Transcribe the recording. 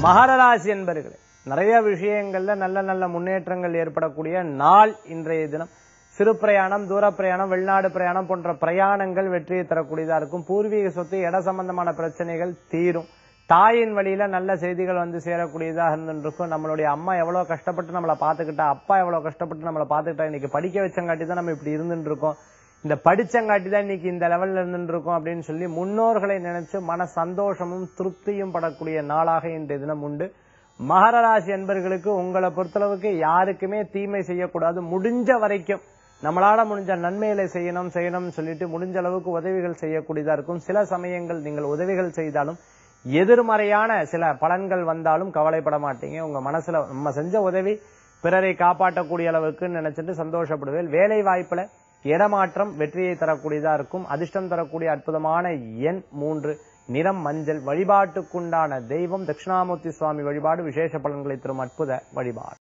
மகர ராசி என்பர்களே நிறைய விஷயங்கள்ல நல்ல நல்ல முன்னேற்றங்கள் ஏற்படக்கூடிய நாள் இன்றைய தினம் சிறு பிரயாணம் தூர பிரயாணம் வெளிநாடு பிரயாணம் போன்ற பிரயாணங்கள் வெற்றியை தரக்கூடியதா இருக்கும் பூர்வீக சொத்து இட சம்பந்தமான பிரச்சனைகள் தீரும் தாயின் வழியில நல்ல செய்திகள் வந்து சேரக்கூடியதாக இருந்துருக்கும் நம்மளுடைய அம்மா எவ்வளவு கஷ்டப்பட்டு நம்மளை பாத்துக்கிட்டா அப்பா எவ்வளவு கஷ்டப்பட்டு நம்மளை பாத்துக்கிட்டா இன்னைக்கு படிக்க வச்சங்காட்டி தான் நம்ம இப்படி இருந்துட்டு இருக்கோம் இந்த படிச்சங்காட்டி தான் இன்னைக்கு இந்த லெவல்ல இருந்துட்டு இருக்கோம் அப்படின்னு சொல்லி முன்னோர்களை நினைச்சு மன சந்தோஷமும் திருப்தியும் படக்கூடிய நாளாக இன்றைய தினம் உண்டு மகர ராசி என்பர்களுக்கு உங்களை பொறுத்தளவுக்கு யாருக்குமே தீமை செய்யக்கூடாது முடிஞ்ச வரைக்கும் நம்மளால முடிஞ்ச நன்மைகளை செய்யணும் செய்யணும்னு சொல்லிட்டு முடிஞ்ச அளவுக்கு உதவிகள் செய்யக்கூடியதா இருக்கும் சில சமயங்கள் நீங்கள் உதவிகள் செய்தாலும் எதிர்மறையான சில பலன்கள் வந்தாலும் கவலைப்பட மாட்டீங்க உங்க மனசுல நம்ம செஞ்ச உதவி பிறரை காப்பாற்றக்கூடிய அளவுக்கு நினைச்சிட்டு சந்தோஷப்படுவேன் வேலை வாய்ப்புல இடமாற்றம் வெற்றியை தரக்கூடியதா இருக்கும் அதிர்ஷ்டம் தரக்கூடிய அற்புதமான எண் மூன்று நிறம் மஞ்சள் வழிபாட்டுக்குண்டான தெய்வம் தட்சிணாமூர்த்தி சுவாமி வழிபாடு விசேஷ பலன்களை தரும் அற்புத வழிபாடு